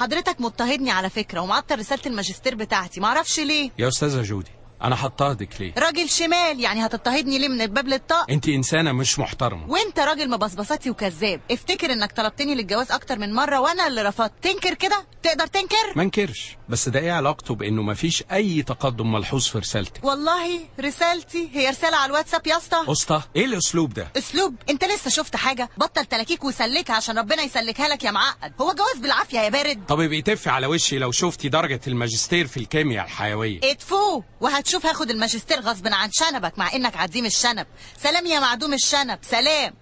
حضرتك مضطهدني على فكرة ومعطل رسالة الماجستير بتاعتي معرفش ليه يا استاذه جودي انا هضطهدك ليه راجل شمال يعني هتضطهدني ليه من الباب للطاق انت انسانه مش محترمه وانت راجل مبصبصاتي وكذاب افتكر انك طلبتني للجواز اكتر من مرة وانا اللي رفضت تنكر كده تقدر تنكر ما انكرش بس ده ايه علاقته بانه مفيش اي تقدم ملحوظ في رسالتك والله رسالتي هي رسالة على الواتساب يا اسطى اسطى ايه الاسلوب ده اسلوب انت لسه شفت حاجة بطل تلاكيك وسلكها عشان ربنا يسلكها لك يا معقد هو جواز بالعافية يا بارد طب يبقى تفي على وشي لو شفتي درجه الماجستير في الكيمياء الحيويه اتفو وهتشوف هاخد الماجستير غصب عن شنبك مع انك عديم الشنب سلام يا معدوم الشنب سلام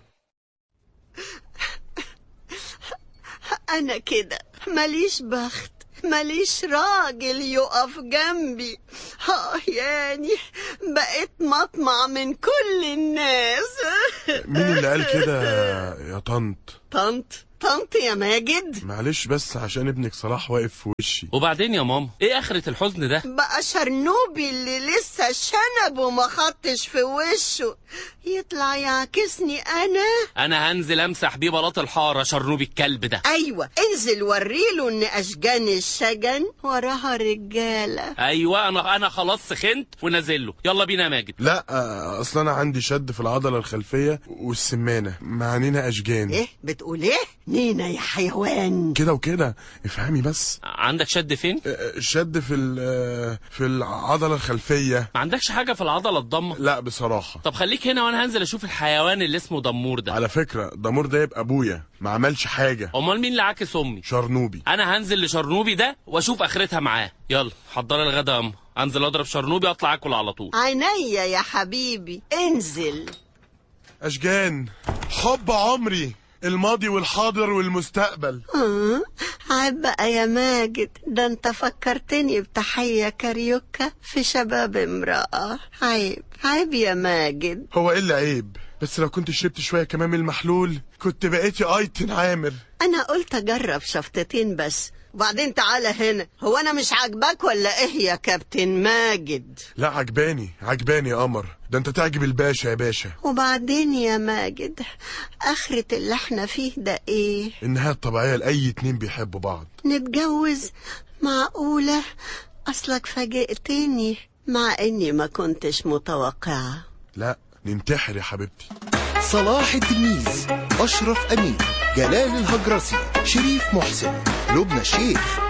أنا كده ماليش بخت ماليش راجل يقف جنبي اه يعني بقيت مطمع من كل الناس مين اللي قال كده يا طنط طنط طنط يا ماجد معلش بس عشان ابنك صلاح واقف في وشي وبعدين يا ماما ايه اخرة الحزن ده بقى شرنوبي اللي لسه شنبه ما خطش في وشه يطلع يعكسني انا انا هنزل امسح بيه بلاط الحارة شرنوبي الكلب ده ايوه انزل وريله ان اشجان الشجن وراها رجاله ايوه انا انا خلاص سخنت ونازل له يلا بينا يا ماجد لا آه، اصل انا عندي شد في العضله الخلفيه والسمانه معنينا اشجان ايه بتقول ايه نينا يا حيوان كده وكده افهمي بس عندك شد فين آه، شد في ال- آه، في العضله الخلفيه ما عندكش حاجة في العضلة الضمة لا بصراحه طب خليك هنا وانا هنزل اشوف الحيوان اللي اسمه دمور ده على فكره دامور ده يبقى ابويا ما عملش حاجه امال مين اللي عاكس امي شرنوبي انا هنزل لشرنوبي ده واشوف اخرتها معاه يلا حضر الغدا يا أما. انزل اضرب شرنوبي اطلع اكل على طول عينيا يا حبيبي انزل اشجان حب عمري الماضي والحاضر والمستقبل آه، عيب بقى يا ماجد ده انت فكرتني بتحية كاريوكا في شباب امرأة عيب عيب يا ماجد هو ايه اللي عيب بس لو كنت شربت شويه كمان من المحلول كنت بقيتي ايتن عامر انا قلت اجرب شفطتين بس وبعدين تعالى هنا هو انا مش عاجباك ولا ايه يا كابتن ماجد لا عجباني عجباني يا قمر ده انت تعجب الباشا يا باشا وبعدين يا ماجد اخرة اللي احنا فيه ده ايه النهايه الطبيعيه لاي اتنين بيحبوا بعض نتجوز معقولة اصلك فاجئتني مع اني ما كنتش متوقعة لا ننتحر يا حبيبتي صلاح التلميذ أشرف أمين جلال الهجرسي شريف محسن لبنى الشيخ